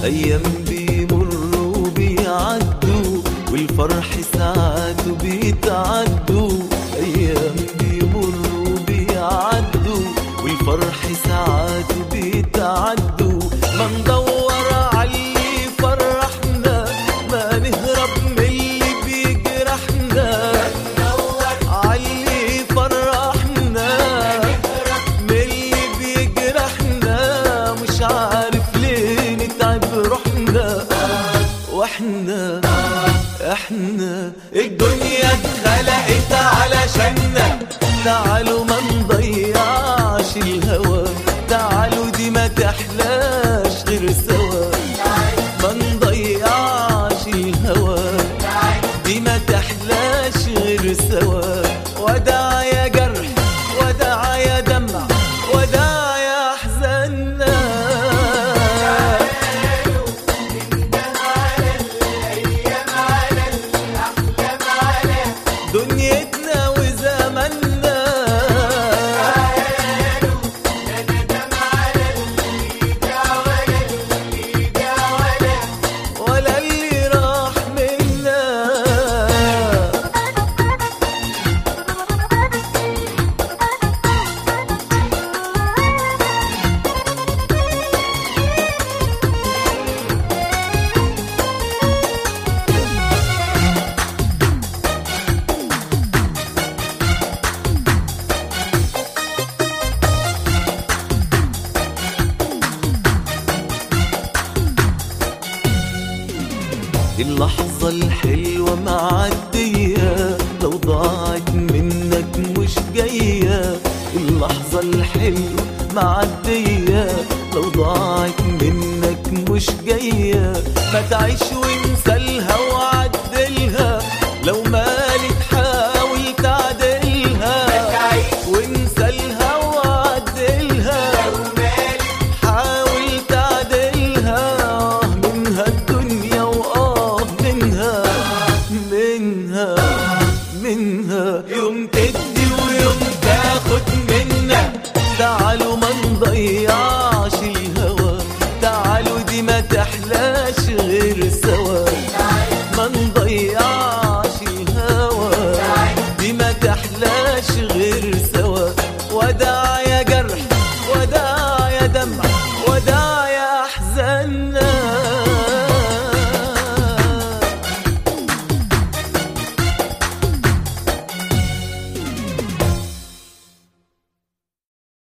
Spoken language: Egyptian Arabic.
أيام بيمروا بيعدوا والفرح ساعات بيتعدوا أيام بيمروا بيعدوا والفرح ساعات بيتعدوا ما ندور عاللي فرحنا ما نهرب من اللي بيجرحنا عاللي فرحنا من اللي بيجرحنا مش عارف ليه نتعب روحنا واحنا احنا الدنيا اتخلقت علشاننا تعالوا ما نضيعش الهوى تعالوا دي ما تحلاش غير سوا ما نضيعش الهوى دي ما تحلاش غير سوا وداع يا جرح وداع يا دمع وداع يا احزاننا دنيتنا وزماننا ولا اللي راح منا اللحظة الحلوة معدية لو ضاعت منك مش جاية اللحظة الحلوة معدية لو ضاعت منك مش جاية ما تعيش وانسى لها وعدلها لو ما